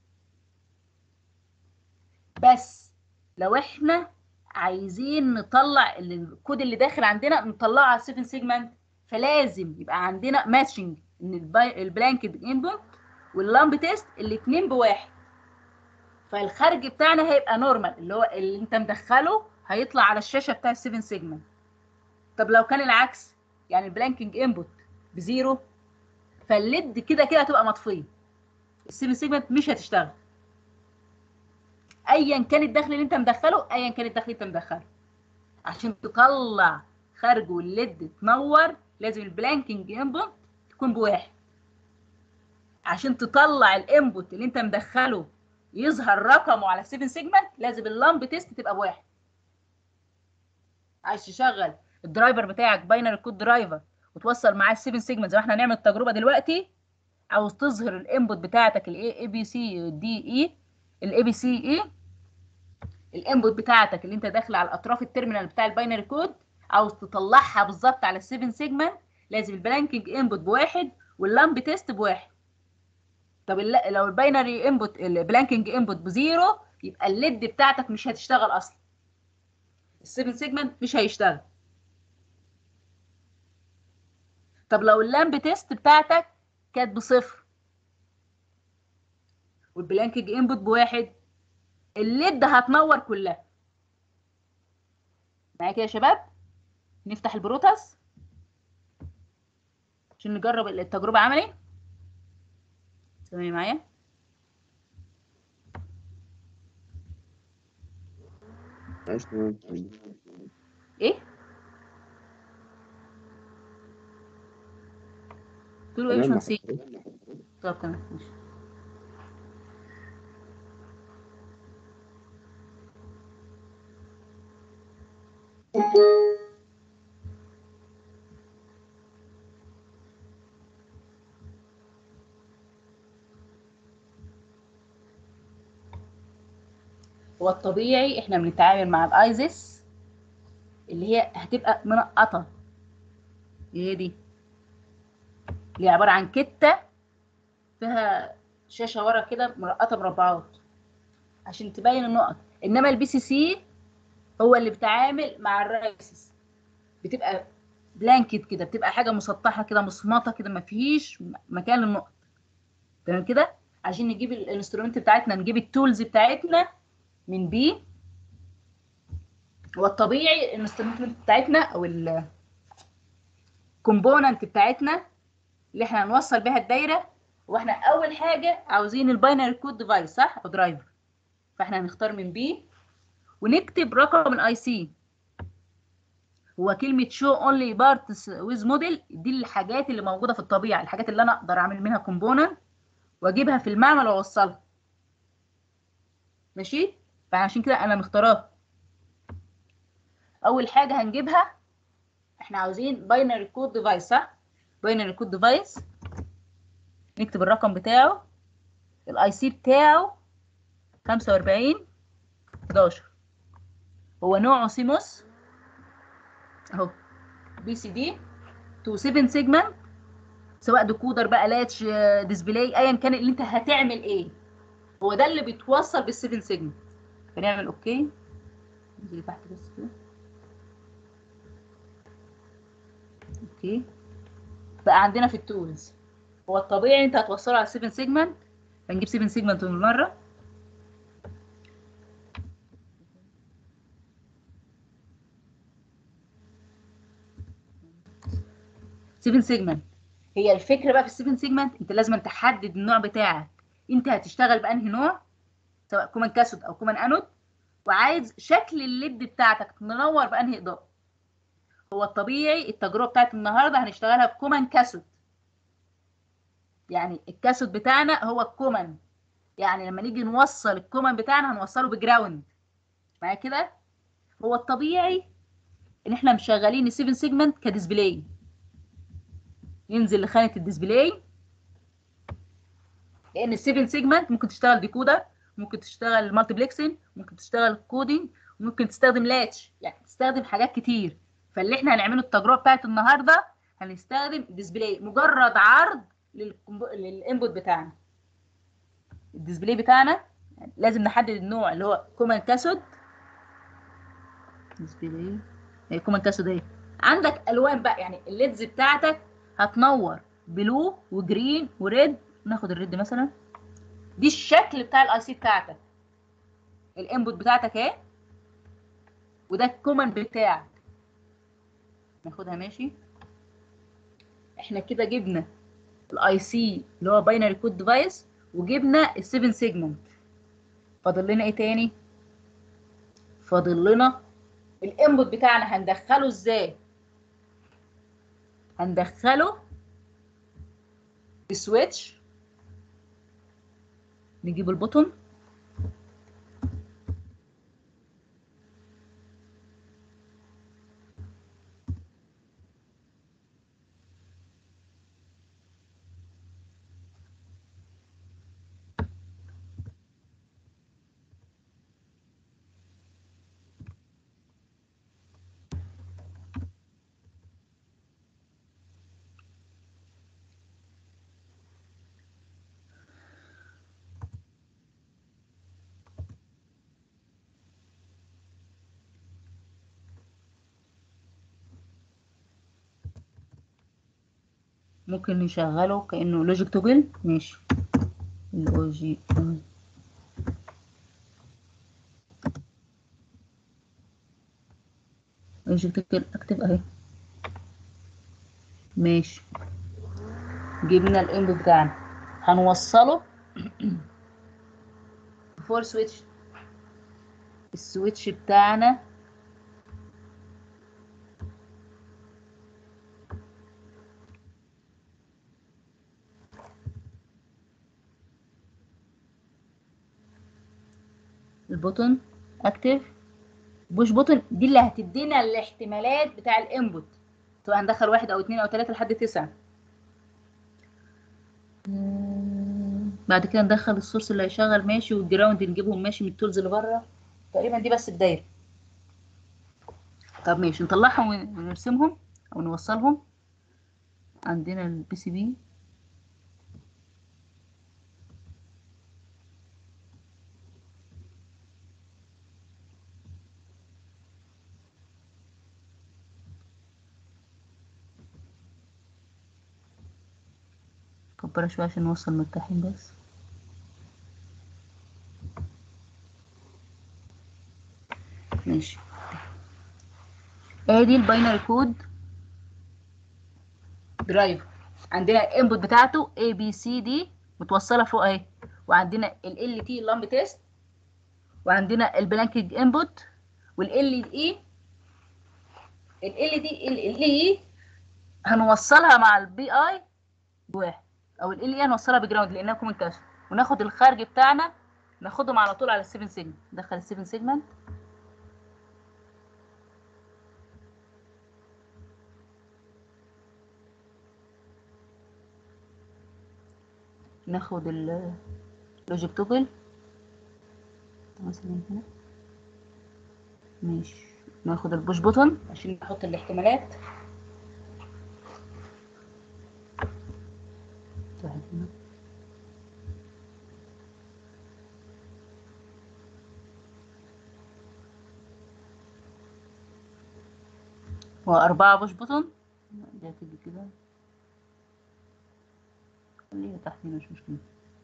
بس لو احنا عايزين نطلع ال- الكود اللي داخل عندنا نطلعه على السيفن سيجمنت فلازم يبقى عندنا ماتشنج ان الباي- البلانكد انبوت واللامب تيست الاثنين بواحد فالخارج بتاعنا هيبقى نورمال اللي هو اللي انت مدخله هيطلع على الشاشه بتاع السيفن سيجمنت طب لو كان العكس يعني البلانكينج انبوت بزيرو فالليد كده كده هتبقى مطفيه السيفن سيجمنت مش هتشتغل ايا كان الدخل اللي انت مدخله ايا كان الدخل اللي انت مدخله عشان تطلع خارج والليد تنور لازم البلانكينج انبوت تكون بواحد عشان تطلع الانبوت اللي انت مدخله يظهر رقمه على السيفن سيجمنت لازم اللامب تيست تبقى بواحد عايز تشغل الدرايفر بتاعك باينري كود درايفر وتوصل معاه السيفن سيجمنت زي ما احنا هنعمل التجربه دلوقتي عاوز تظهر الانبوت بتاعتك الاي اي بي سي دي اي الاي بي سي اي الانبوت بتاعتك اللي انت داخل على اطراف التيرمينال بتاع الباينري كود عاوز تطلعها بالظبط على السيفن سيجمنت لازم البلانكينج انبوت بواحد واللامب تيست بواحد طب الل- لو الباينري انبوت البلانكينج انبوت بزيرو يبقى الليد بتاعتك مش هتشتغل اصلا السيفن سيجمنت مش هيشتغل طب لو اللامب تيست بتاعتك كانت بصفر والبلانكينج انبوت بواحد الليد هتنور كلها معايا كده يا شباب نفتح البروتاس عشان نجرب التجربة عملي ثواني معايا عايش تمام ايه قلت له ايه مش تمام نسيت طب تمام ماشي هو الطبيعي احنا بنتعامل مع الايزس اللي هي هتبقى منقطه هي دي اللي هي عباره عن كته فيها شاشه ورا كده منقطه مربعات عشان تبين النقط انما البي سي سي هو اللي بيتعامل مع الرايسس بتبقى بلانكت كده بتبقى حاجه مسطحه كده مصمطه كده ما فيش مكان للنقط تمام كده عشان نجيب الانسترومنت بتاعتنا نجيب التولز بتاعتنا من بي هو الطبيعي الانسترومنت بتاعتنا او الكومبوننت بتاعتنا اللي احنا هنوصل بيها الدايره واحنا اول حاجه عاوزين الباينري كود ديفايس صح او درايفر فاحنا هنختار من بي ونكتب رقم الاي سي هو كلمه شو اونلي بارتس ويز موديل دي الحاجات اللي موجوده في الطبيعه الحاجات اللي انا اقدر اعمل منها كومبوننت واجيبها في المعمل واوصلها ماشي فعشان كده انا مختاراه اول حاجه هنجيبها احنا عاوزين باينري كود ديفايس صح باينري كود ديفايس نكتب الرقم بتاعه الاي سي بتاعه 45 11 هو نوعه سيموس اهو بي سي دي تو 7 سيجمنت سواء ديكودر بقى لاتش ديسبلاي ايا كان اللي انت هتعمل ايه هو ده اللي بيتوصل بال7 سيجمنت هنعمل اوكي ننزل تحت بس كده اوكي بقى عندنا في التولز هو الطبيعي انت هتوصله على 7 سيجمنت هنجيب 7 سيجمنت من مره سيفن سيجمنت هي الفكره بقى في السيفن سيجمنت انت لازم تحدد النوع بتاعك انت هتشتغل بانهي نوع سواء كومان كاثود او كومان انود وعايز شكل الليد بتاعتك منور بانهي اضاءه هو الطبيعي التجربه بتاعت النهارده هنشتغلها بكومان كاثود يعني الكاثود بتاعنا هو الكومان يعني لما نيجي نوصل الكومان بتاعنا هنوصله بجراوند معايا كده هو الطبيعي ان احنا مشغلين ال7 سيجمنت كديسبلاي ينزل لخانه الديسبلاي لان ال7 سيجمنت ممكن تشتغل ديكودا ممكن تشتغل مالتيبلكسنج ممكن تشتغل كودينج ممكن تستخدم لاتش يعني تستخدم حاجات كتير فاللي احنا هنعمله التجربه بتاعت النهارده هنستخدم ديسبلاي مجرد عرض للانبوت بتاعنا الديسبلاي بتاعنا لازم نحدد النوع اللي هو كومان كاثود ديسبلاي هي كومان كاثود اهي عندك الوان بقى يعني الليدز بتاعتك هتنور بلو وجرين وريد ناخد الريد مثلا دي الشكل بتاع الاي سي بتاعتك الانبوت بتاعتك اهي وده الكومن بتاعك ناخدها ماشي احنا كده جبنا الاي سي اللي هو باينري كود ديفايس وجبنا ال7 سيجمنت فاضل لنا ايه تاني فاضل لنا الانبوت بتاعنا هندخله ازاي هندخله بسويتش نجيب البوتون ممكن نشغله كأنه لوجيك توجل ماشي الاو جي لوجيك توجل اكتب اهي ماشي جبنا الانبوت بتاعنا هنوصله فور سويتش السويتش بتاعنا البوتون اكتف بوش بوتون دي اللي هتدينا الاحتمالات بتاع الانبوت سواء هندخل واحد او اتنين او تلاته لحد تسعه بعد كده ندخل السورس اللي هيشغل ماشي والجراوند نجيبهم ماشي من التولز اللي بره تقريبا دي بس الدايره طب ماشي نطلعهم ونرسمهم او نوصلهم عندنا البي سي بي كبرها شوية عشان نوصل مرتاحين بس ماشي ادي الباينري كود درايف عندنا الانبوت بتاعته A B C D متوصله فوق اهي وعندنا ال L T لامب تيست وعندنا البلانكينج انبوت وال L E ال L دي ال L E هنوصلها مع البي اي بواحد او ال L E هنوصلها بجراوند لانها كومن كاش وناخد الخارج بتاعنا ناخدهم على طول على السيفن سيجمنت ندخل السيفن سيجمنت ناخد اللوجيك توجل مثلا هنا ماشي ناخد البوش بوتن عشان نحط الاحتمالات واحد هنا. وأربعة بوش بوتن دي هتيجي كده خليها تحت هنا مش مشكلة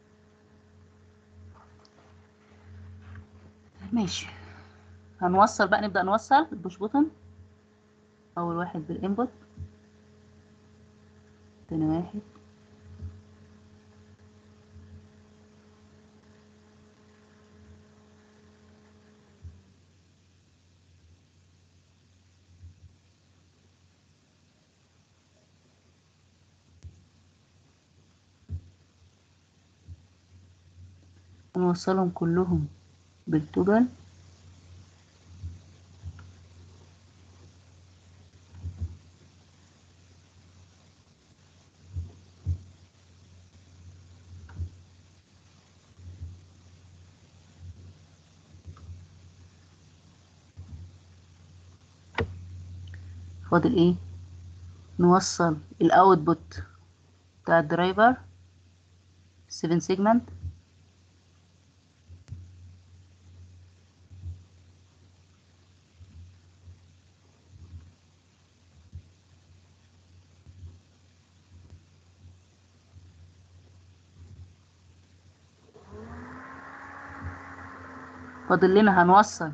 ماشي هنوصل بقى نبدأ نوصل البوش بوتن أول واحد بالإنبوت تاني واحد هنوصلهم كلهم بالتوجل فاضل ايه نوصل الاوتبوت بتاع الدرايفر 7 سيجمنت فاضل لنا هنوصل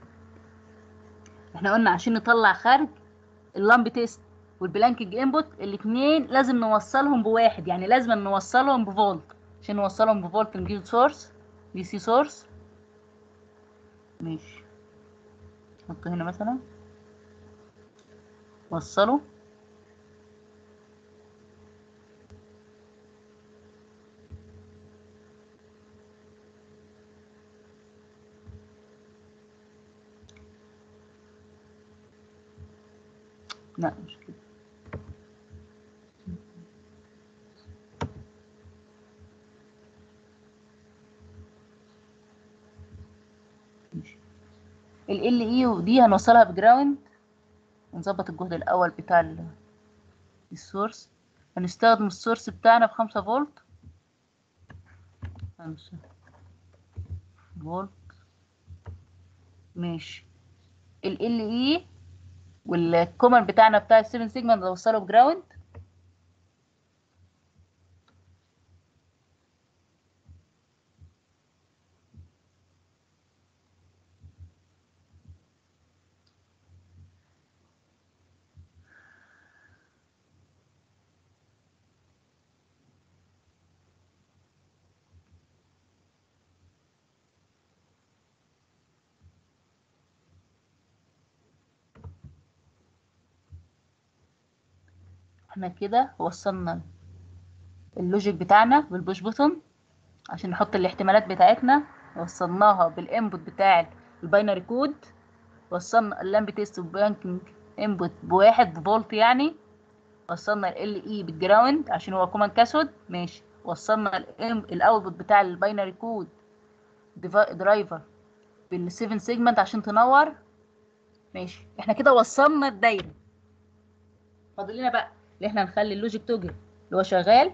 احنا قلنا عشان نطلع خارج اللامب تيست والبلانكينج انبوت الاثنين لازم نوصلهم بواحد يعني لازم نوصلهم بفولت عشان نوصلهم بفولت نجيب سورس دي سي سورس ماشي نحط هنا مثلا وصله لا مش كده ال ال اي ودي هنوصلها بجراوند ونظبط الجهد الاول بتاع ال- السورس هنستخدم السورس بتاعنا بخمسة فولت خمسة فولت ماشي ال ال اي والكومن بتاعنا بتاع السيفن سيجمنت نوصله بجراوند احنا كده وصلنا اللوجيك بتاعنا بالبوش بوتون عشان نحط الاحتمالات بتاعتنا وصلناها بالانبوت بتاع الباينري كود وصلنا اللامب تيست والبانكينج انبوت بواحد بفولت يعني وصلنا ال اي بالجراوند عشان هو كومان كاسود ماشي وصلنا الاوتبوت بتاع الباينري كود درايفر بال7 سيجمنت عشان تنور ماشي احنا كده وصلنا الدايره فاضل لنا بقى اللي احنا نخلي اللوجيك توجل اللي هو شغال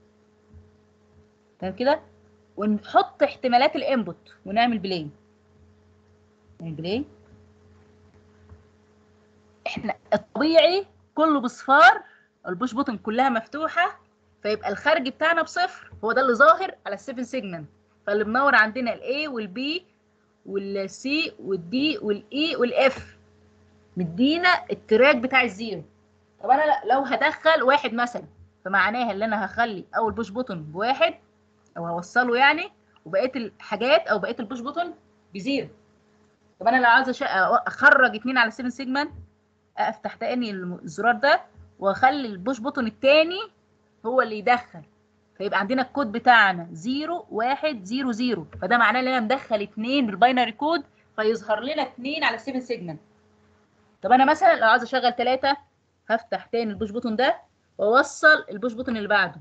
تمام كده ونحط احتمالات الانبوت ونعمل بلاي نعمل بلاي احنا الطبيعي كله بصفار البوش بوتن كلها مفتوحه فيبقى الخارج بتاعنا بصفر هو ده اللي ظاهر على السيفن سيجمنت فاللي منور عندنا الاي والبي والسي والدي والاي والاف مدينا التراك بتاع الزيرو طب انا ل- لو هدخل واحد مثلا فمعناها ان انا هخلي اول بوش بوتون بواحد او هوصله يعني وبقيه الحاجات او بقيه البوش بوتون بزيرو طب انا لو عايزه أش- اخرج اتنين على 7 سيجمنت افتح تاني الم- الزرار ده واخلي البوش بوتون التاني هو اللي يدخل فيبقى عندنا الكود بتاعنا 0 1 0 0 فده معناه ان انا مدخل اتنين بالباينري كود فيظهر لنا اتنين على 7 سيجمنت طب انا مثلا لو عايزه اشغل ثلاثة هفتح تاني البوش بوتون ده واوصل البوش بوتون اللي بعده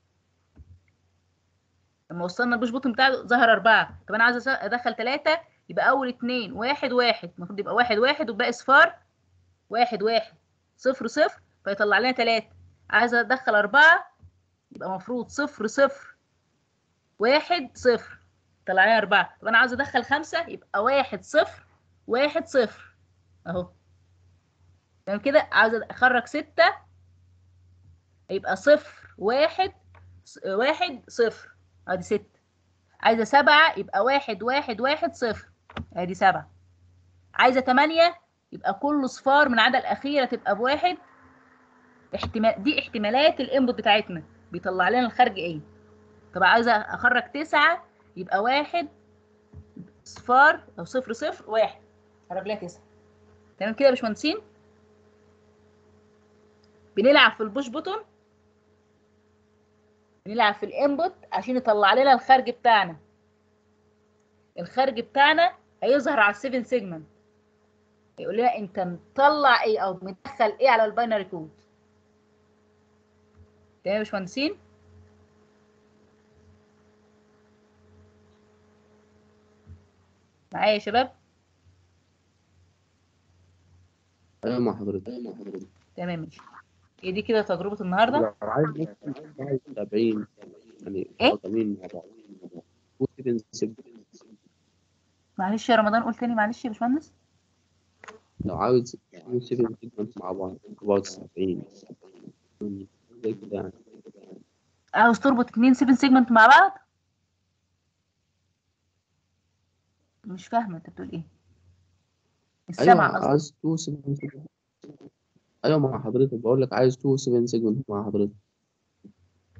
لما وصلنا البوش بوتون بتاعه ظهر أربعة طب أنا عايزة أس- أدخل ثلاثة يبقى أول اتنين واحد واحد المفروض يبقى واحد واحد والباقي صفار واحد واحد صفر صفر فيطلع لنا ثلاثة عايزة أدخل أربعة يبقى المفروض صفر صفر واحد صفر طلع لنا أربعة طب أنا عايزة أدخل خمسة يبقى واحد صفر واحد صفر أهو تمام كده عايزة أخرج ستة يبقى صفر واحد ص- واحد صفر ادي ستة عايزة سبعة يبقى واحد واحد واحد صفر ادي سبعة عايزة تمانية يبقى كل صفار من العدد الأخيرة تبقى بواحد احتمال دي احتمالات الانبوت بتاعتنا بيطلع لنا الخارج ايه طب عايزة اخرج تسعة يبقى واحد صفار او صفر صفر واحد خرج لها تسعة تمام كده يا باشمهندسين بنلعب في البوش بوتون بنلعب في الانبوت عشان يطلع لنا الخارج بتاعنا الخارج بتاعنا هيظهر على السيفن سيجمنت يقول لنا انت مطلع ايه او مدخل ايه على الباينري كود تمام يا باشمهندسين معايا يا شباب ايوه مع حضرتك ايوه مع حضرتك تمام ماشي هي دي كده تجربة النهاردة لو عايز عايز 70 يعني إيه؟ مقدمين مع بعض وسيبن سيب معلش يا رمضان قول تاني معلش يا باشمهندس لو عاوز سيبن سيجمنت مع بعض بعض 70 زي كده يعني عاوز تربط اتنين سيفن سيجمنت مع بعض مش فاهمة انت بتقول ايه ايوه السمع قصدي عايز تو سيبن سيجمنت ايوه مع حضرتك بقول لك عايز تو سيبن سيجمنت مع حضرتك